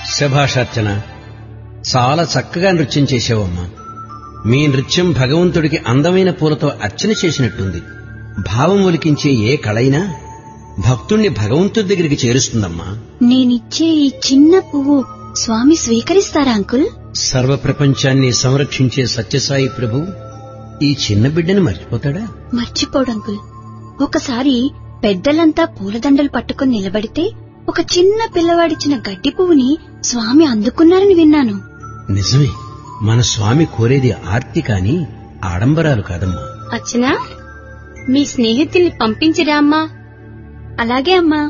శభాషర్చన చాలా చక్కగా నృత్యం చేసావమ్మా మీ నృత్యం భగవంతుడికి అందమైన పూలతో అర్చన చేసినట్టుంది భావం ఒలికించే ఏ కళైనా భక్తుణ్ణి భగవంతుడి దగ్గరికి చేరుస్తుందమ్మా నేనిచ్చే ఈ చిన్న పువ్వు స్వామి స్వీకరిస్తారా అంకుల్ సర్వ ప్రపంచాన్ని సంరక్షించే సత్యసాయి ప్రభు ఈ చిన్న బిడ్డని మర్చిపోతాడా మర్చిపోడు అంకుల్ ఒకసారి పెద్దలంతా పూలదండలు పట్టుకుని నిలబడితే ఒక చిన్న పిల్లవాడిచ్చిన గడ్డి పువ్వుని స్వామి అందుకున్నారని విన్నాను నిజమే మన స్వామి కోరేది ఆర్తి కాని ఆడంబరాలు కాదమ్మా అచ్చనా మీ స్నేహితుల్ని పంపించిరా అమ్మా అలాగే అమ్మా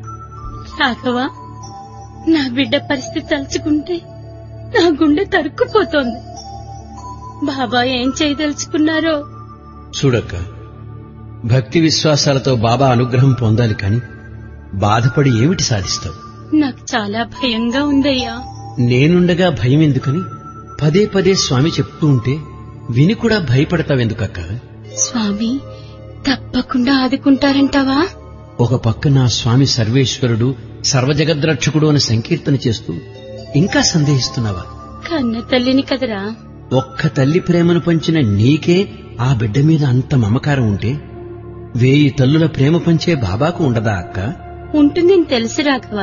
రాఘవ నా బిడ్డ పరిస్థితి తలుచుకుంటే నా గుండె తరుక్కుపోతోంది బాబా ఏం చేయదలుచుకున్నారో చూడక్క భక్తి విశ్వాసాలతో బాబా అనుగ్రహం పొందాలి కాని బాధపడి ఏమిటి సాధిస్తావు నాకు చాలా భయంగా ఉందయ్యా నేనుండగా భయం ఎందుకని పదే పదే స్వామి చెప్తూ ఉంటే విని కూడా భయపడతావెందుకక్క స్వామి తప్పకుండా ఆదుకుంటారంటావా ఒక పక్క నా స్వామి సర్వేశ్వరుడు సర్వజగద్రక్షకుడు అని సంకీర్తన చేస్తూ ఇంకా సందేహిస్తున్నావా కన్న తల్లిని కదరా ఒక్క తల్లి ప్రేమను పంచిన నీకే ఆ బిడ్డ మీద అంత మమకారం ఉంటే వేయి తల్లుల ప్రేమ పంచే బాబాకు ఉండదా అక్క ఉంటుందని తెలుసు రాఘవ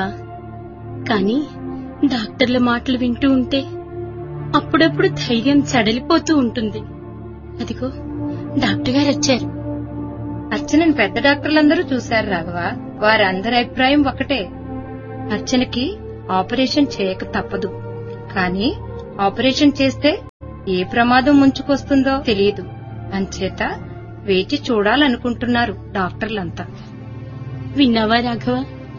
కాని డాక్టర్ల మాటలు వింటూ ఉంటే అప్పుడప్పుడు ధైర్యం సడలిపోతూ ఉంటుంది అదిగో డాక్టర్ గారు వచ్చారు అర్చనని పెద్ద డాక్టర్లందరూ చూశారు రాఘవ వారందరి అభిప్రాయం ఒకటే అర్చనకి ఆపరేషన్ చేయక తప్పదు కానీ ఆపరేషన్ చేస్తే ఏ ప్రమాదం ముంచుకొస్తుందో తెలియదు అంచేత వేచి చూడాలనుకుంటున్నారు డాక్టర్లంతా విన్నావా రాఘవ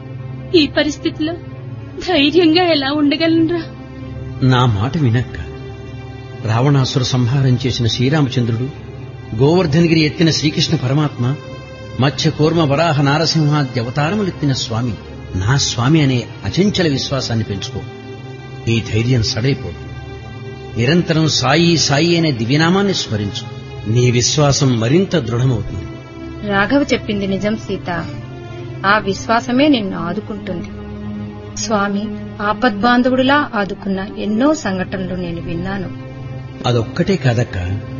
ఈ పరిస్థితిలో ధైర్యంగా ఎలా ఉండగలనురా నా మాట వినక్క రావణాసుర సంహారం చేసిన శ్రీరామచంద్రుడు గోవర్ధనగిరి ఎత్తిన శ్రీకృష్ణ పరమాత్మ మత్స్య కూర్మ వరాహ నారసింహాద్య అవతారములెత్తిన స్వామి నా స్వామి అనే అచంచల విశ్వాసాన్ని పెంచుకో ఈ ధైర్యం సడైపోదు నిరంతరం సాయి సాయి అనే దివ్యనామాన్ని స్మరించు నీ విశ్వాసం మరింత దృఢమవుతుంది రాఘవ చెప్పింది నిజం సీత ఆ విశ్వాసమే నిన్ను ఆదుకుంటుంది స్వామి ఆపద్బాంధవుడిలా ఆదుకున్న ఎన్నో సంఘటనలు నేను విన్నాను అదొక్కటే కాదక్క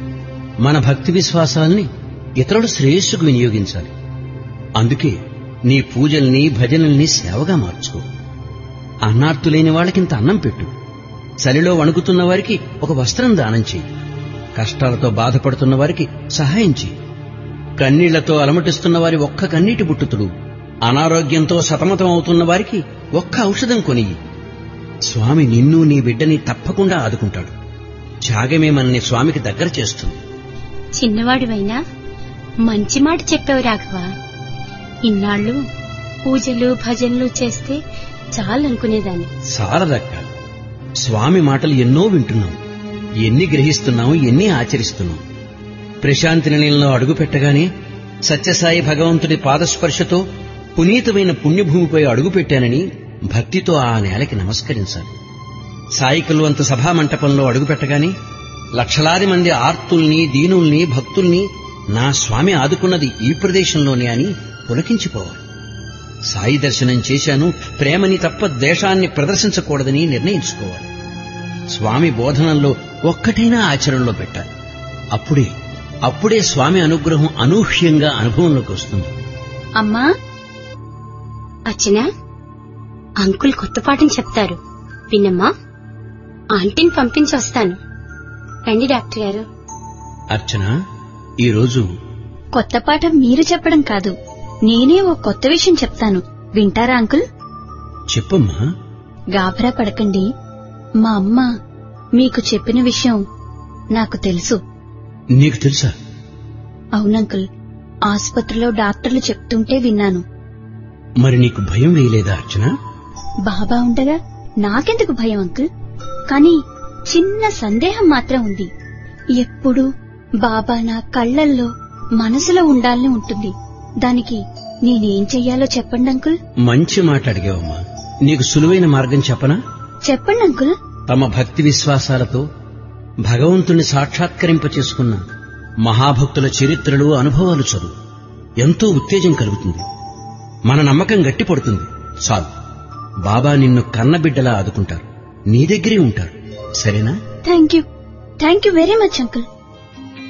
మన భక్తి విశ్వాసాల్ని ఇతరుల శ్రేయస్సుకు వినియోగించాలి అందుకే నీ పూజల్ని భజనల్ని సేవగా మార్చుకో అన్నార్తులేని వాళ్ళకింత అన్నం పెట్టు చలిలో వణుకుతున్న వారికి ఒక వస్త్రం దానం చేయి కష్టాలతో బాధపడుతున్న వారికి సహాయం చేయి కన్నీళ్లతో అలమటిస్తున్న వారి ఒక్క కన్నీటి బుట్టుతుడు అనారోగ్యంతో సతమతం అవుతున్న వారికి ఒక్క ఔషధం కొనియి స్వామి నిన్ను నీ బిడ్డని తప్పకుండా ఆదుకుంటాడు త్యాగమే మనని స్వామికి దగ్గర చేస్తుంది చిన్నవాడివైనా మంచి మాట చెప్పావు రాఘవ ఇన్నాళ్ళు పూజలు భజనలు చేస్తే చాలనుకునేదాన్ని సారదక్క స్వామి మాటలు ఎన్నో వింటున్నాం ఎన్ని గ్రహిస్తున్నాం ఎన్ని ఆచరిస్తున్నాం ప్రశాంతి నిలయంలో అడుగు పెట్టగానే సత్యసాయి భగవంతుడి పాదస్పర్శతో పునీతమైన పుణ్యభూమిపై అడుగుపెట్టానని భక్తితో ఆ నేలకి నమస్కరించాలి సాయికలు అంత సభా మంటపంలో అడుగుపెట్టగానే లక్షలాది మంది ఆర్తుల్ని దీనుల్ని భక్తుల్ని నా స్వామి ఆదుకున్నది ఈ ప్రదేశంలోనే అని పులకించిపోవాలి సాయి దర్శనం చేశాను ప్రేమని తప్ప ద్వేషాన్ని ప్రదర్శించకూడదని నిర్ణయించుకోవాలి స్వామి బోధనల్లో ఒక్కటైనా ఆచరణలో పెట్టాలి అప్పుడే అప్పుడే స్వామి అనుగ్రహం అనూహ్యంగా అనుభవంలోకి వస్తుంది అమ్మా అచ్చనా అంకుల్ కొత్త పాఠం చెప్తారు విన్నమ్మా ఆంటీని పంపించి వస్తాను రండి డాక్టర్ గారు అర్చన ఈరోజు కొత్త పాఠం మీరు చెప్పడం కాదు నేనే ఓ కొత్త విషయం చెప్తాను వింటారా అంకుల్ చెప్పమ్మా గాభరా పడకండి మా అమ్మ మీకు చెప్పిన విషయం నాకు తెలుసు నీకు తెలుసా అవునంకుల్ ఆసుపత్రిలో డాక్టర్లు చెప్తుంటే విన్నాను మరి నీకు భయం వేయలేదా అర్చన బాబా ఉండగా నాకెందుకు భయం అంకుల్ కానీ చిన్న సందేహం మాత్రం ఉంది ఎప్పుడు బాబా నా కళ్ళల్లో మనసులో ఉండాలని ఉంటుంది దానికి నేనేం చెయ్యాలో చెప్పండి అంకుల్ మంచి మాట అడిగావమ్మా నీకు సులువైన మార్గం చెప్పనా చెప్పండి అంకుల్ తమ భక్తి విశ్వాసాలతో భగవంతుని సాక్షాత్కరింప చేసుకున్న మహాభక్తుల చరిత్రలు అనుభవాలు చదువు ఎంతో ఉత్తేజం కలుగుతుంది మన నమ్మకం గట్టిపడుతుంది చాలు బాబా నిన్ను కన్నబిడ్డలా ఆదుకుంటారు నీ దగ్గరే ఉంటారు సరేనా thank you thank you very much uncle